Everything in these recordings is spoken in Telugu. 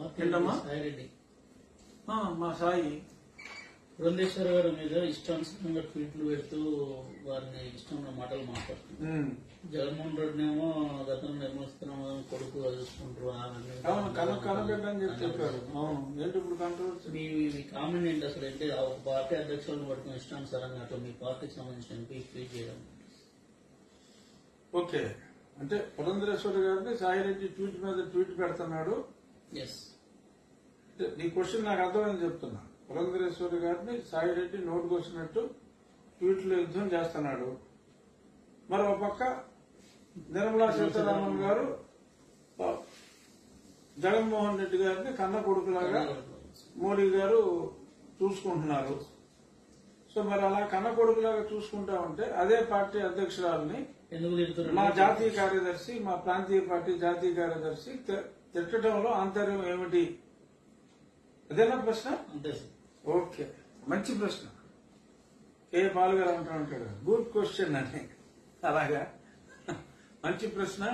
ఏంటమ్మా? సాయిరెడ్డి ఆ, మా సాయి పురంధేశ్వర గారి మీద ఇష్టానుసారంగా ట్వీట్లు పెడుతూ వారిని ఇష్టమైన మాటలు మాట్లాడుతున్నారు ఉమ్. జగన్మోహన్ రెడ్డి ఏమో గతంలో నిర్మూలిస్తున్నాము చూసుకుంటారు అది చూసుకుంటారు అని అవును కన కనబెట్ట అని చెప్పి చెప్పారు అవును ఏంటి ఇప్పుడు కంట్రోవర్సీ మీ మీ కామెంట్ ఏంటి అసలు ఏంటి ఆ పార్టీ అధ్యక్షులను పట్టుకుని ఇష్టానుసారంగా అట్లా మీ పార్టీకి సంబంధించిన ఎంపీ ట్వీట్ చేయడం ఓకే అంటే పురంధరేశ్వరి గారిని సాయిరెడ్డి ట్వీట్ మీద ట్వీట్ పెడుతున్నాడు ఎస్ అంటే నీ క్వశ్చన్ నాకు అర్థమైంది చెప్తున్నా పురంధరేశ్వరి గారిని సాయిరెడ్డి నోటుకు వచ్చినట్టు ట్వీట్లో యుద్ధం చేస్తున్నాడు మరో పక్క నిర్మలా సీతారామన్ గారు ఆ, జగన్మోహన్ రెడ్డి గారిని కన్న కొడుకులాగా మోడీ గారు చూసుకుంటున్నారు సో మరి అలా కన్న కొడుకులాగా చూసుకుంటా ఉంటే అదే పార్టీ అధ్యక్షురాలని ఎందుకు తిడుతున్నారు మా జాతీయ కార్యదర్శి మా ప్రాంతీయ పార్టీ జాతీయ కార్యదర్శి తి- తిట్టడంలో ఆంతర్యం ఏమిటి అదేనా ప్రశ్న అంతే సార్ ఓకే మంచి ప్రశ్న ఏ పాల్ గారు అంటూ ఉంటాడు గుడ్ క్వశ్చన్ అని అలాగా మంచి ప్రశ్న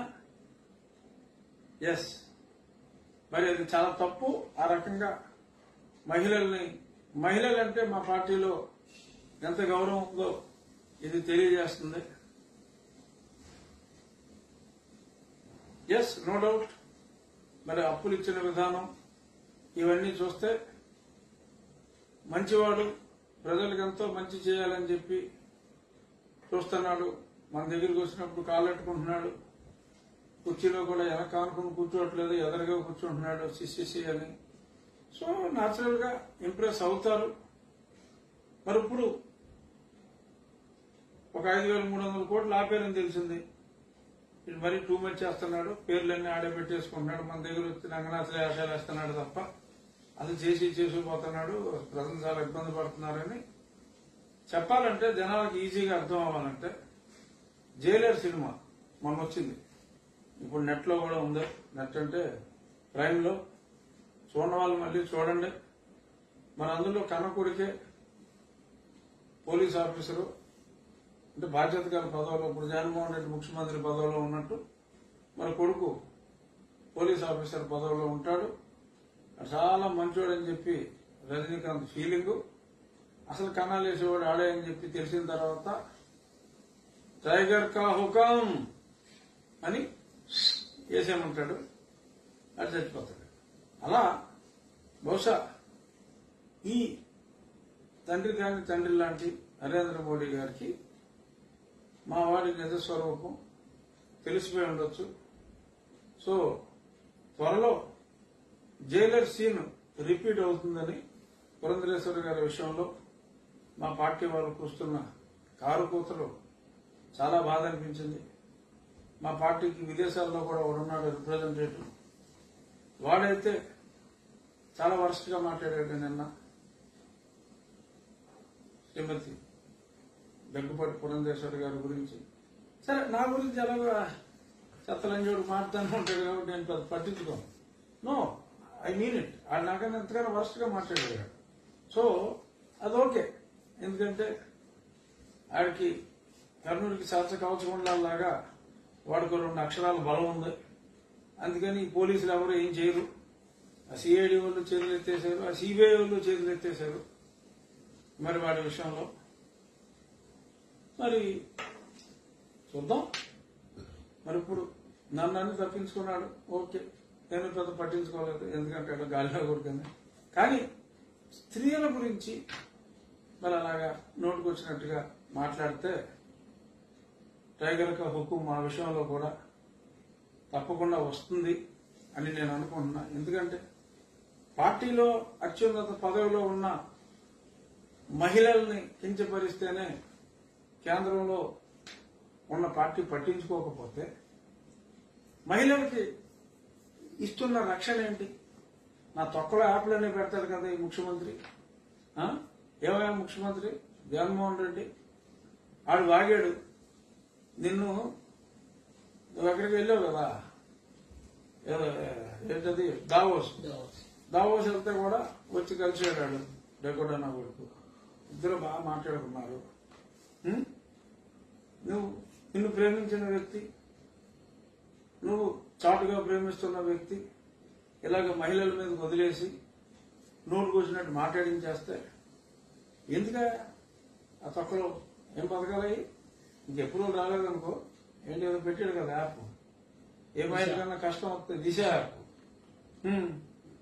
ఎస్ మరి అది చాలా తప్పు ఆ రకంగా మహిళల్ని మహిళలంటే మా పార్టీలో ఎంత గౌరవం ఉందో ఇది తెలియజేస్తుంది ఎస్ నో డౌట్ మరి అప్పులు ఇచ్చిన విధానం ఇవన్నీ చూస్తే మంచివాడు ప్రజలకు ఎంతో మంచి చేయాలని చెప్పి చూస్తున్నాడు మన దగ్గరికి వచ్చినప్పుడు కాళ్ళెట్టుకుంటున్నాడు కుర్చీలో కూడా వెనక అనుకుని కూర్చోవట్లేదు ఎదురుగా కూర్చుంటున్నాడు సిసిసి అని సో న్యాచురల్ గా ఇంప్రెస్ అవుతారు మరి ఇప్పుడు ఒక ఐదు వేల మూడు వందల కోట్లు ఆపేరని తెలిసింది ఇది మరీ టూ మచ్ చేస్తున్నాడు పేర్లన్నీ ఆడే పెట్టేసుకుంటున్నాడు మన దగ్గర వచ్చి రంగనాథులే ఆశాలు వేస్తున్నాడు తప్ప అది చేసి చేసి పోతున్నాడు ప్రజలు చాలా ఇబ్బంది పడుతున్నారని చెప్పాలంటే జనాలకు ఈజీగా అర్థం అవ్వాలంటే జైలర్ సినిమా మొన్న వచ్చింది ఇప్పుడు నెట్ లో కూడా ఉంది నెట్ అంటే ప్రైమ్ లో చూడని వాళ్ళు మళ్ళీ చూడండి మన అందులో కన్నకుడికే పోలీస్ ఆఫీసరు అంటే బాధ్యత గల పదవిలో ఇప్పుడు జగన్మోహన్ రెడ్డి ముఖ్యమంత్రి పదవిలో ఉన్నట్టు మన కొడుకు పోలీస్ ఆఫీసర్ పదవిలో ఉంటాడు చాలా మంచోడు అని చెప్పి రజనీకాంత్ ఫీలింగ్ అసలు కన్నాలు వేసేవాడు ఆడే అని చెప్పి తెలిసిన తర్వాత టైగర్ కా హుకం అని వేసేయమంటాడు అది చచ్చిపోతాడు అలా బహుశా ఈ తండ్రి కాని తండ్రి లాంటి నరేంద్ర మోడీ గారికి మా వాడి నిజ స్వరూపం తెలిసిపోయి ఉండొచ్చు సో త్వరలో జైలర్ సీన్ రిపీట్ అవుతుందని పురంధరేశ్వరి గారి విషయంలో మా పార్టీ వాళ్ళు కూస్తున్న కారు కూతలు చాలా బాధ అనిపించింది మా పార్టీకి విదేశాల్లో కూడా ఉన్నాడు రిప్రజెంటేటివ్ వాడైతే చాలా వరస్ట్ గా మాట్లాడాడు నిన్న శ్రీమతి దగ్గుపాటి పురంధేశ్వరి గారి గురించి సరే నా గురించి ఎలాగో చెత్తలంజోడు మాట్లాడుతూనే ఉంటాడు కాబట్టి నేను పెద్ద పట్టించుకోను నో ఐ మీన్ ఇట్ ఆయన నాకన్నా ఎంతగానో వరస్ట్ గా మాట్లాడాడు సో అది ఓకే ఎందుకంటే ఆడికి కర్నూలుకి శాస్త్ర కవచం లాగా వాడికి రెండు అక్షరాల బలం ఉంది అందుకని ఈ పోలీసులు ఎవరు ఏం చేయరు ఆ సిఐడి వాళ్ళు చేతులు ఎత్తేసారు ఆ సిబిఐ వాళ్ళు చేతులు ఎత్తేసారు మరి వాడి విషయంలో మరి చూద్దాం మరి ఇప్పుడు నన్ను అన్ని తప్పించుకున్నాడు ఓకే నేను పెద్ద పట్టించుకోలేదు ఎందుకంటే అక్కడ గాలిలో కొడుకుంది కానీ స్త్రీల గురించి మరి అలాగా నోటుకొచ్చినట్టుగా మాట్లాడితే టైగర్ కా హుకుం ఆ విషయంలో కూడా తప్పకుండా వస్తుంది అని నేను అనుకుంటున్నా ఎందుకంటే పార్టీలో అత్యున్నత పదవిలో ఉన్న మహిళల్ని కించపరిస్తేనే కేంద్రంలో ఉన్న పార్టీ పట్టించుకోకపోతే మహిళలకి ఇస్తున్న రక్షణ ఏంటి నా తొక్కలో యాప్లనే పెడతాడు కదా ఈ ముఖ్యమంత్రి ఆ? ఏమయ్యా ముఖ్యమంత్రి జగన్మోహన్ రెడ్డి ఆడు వాగాడు నిన్ను నువ్వు ఎక్కడికి వెళ్ళావు కదా ఏ- ఏంటది దావోస్ దావోస్ వెళ్తే కూడా వచ్చి కలిసాడు డెకోడా నా కొడుకు ఇద్దరు బాగా మాట్లాడుకున్నారు ఉం? నువ్వు నిన్ను ప్రేమించిన వ్యక్తి నువ్వు చాటుగా ప్రేమిస్తున్న వ్యక్తి ఇలాగ మహిళల మీద వదిలేసి నోరు కూర్చున్నట్టు మాట్లాడించేస్తే ఎందుక ఆ తొక్కలో ఏం పథకాలు ఇంకెప్పుడు రాలేదనుకో ఏంటి ఏదో పెట్టాడు కదా యాప్ ఏ మహిళకన్నా కష్టం వస్తే దిశ యాప్ హ్మ్.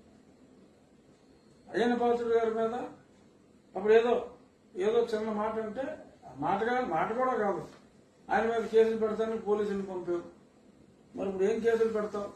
అయ్యన్న పాత్రుడు గారి మీద అప్పుడు ఏదో ఏదో చిన్న మాట అంటే ఆ మాట కాదు మాట కూడా కాదు ఆయన మీద కేసులు పెడతాను పోలీసులు పంపావు మరి ఇప్పుడు ఏం కేసులు పెడతావు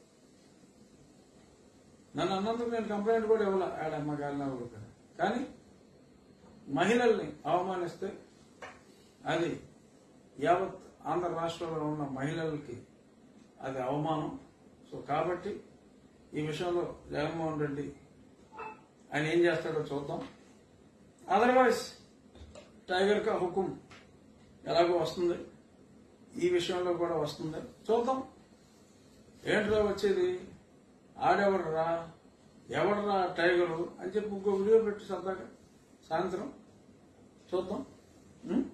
నన్ను అన్నందుకు నేను కంప్లైంట్ కూడా ఇవ్వాల ఆడమ్మ గాలిన కానీ మహిళల్ని అవమానిస్తే అది యావత్ ఆంధ్ర రాష్ట్రంలో ఉన్న మహిళలకి అది అవమానం సో కాబట్టి ఈ విషయంలో జగన్మోహన్ రెడ్డి ఆయన ఏం చేస్తాడో చూద్దాం అదర్వైజ్ టైగర్ కా హుకుం ఎలాగో వస్తుంది ఈ విషయంలో కూడా వస్తుంది చూద్దాం ఏంట్రా వచ్చేది ఆడెవడరా ఎవడరా టైగరు అని చెప్పి ఇంకో వీడియో పెట్టి సరదాగా సాయంత్రం చూద్దాం ఉం?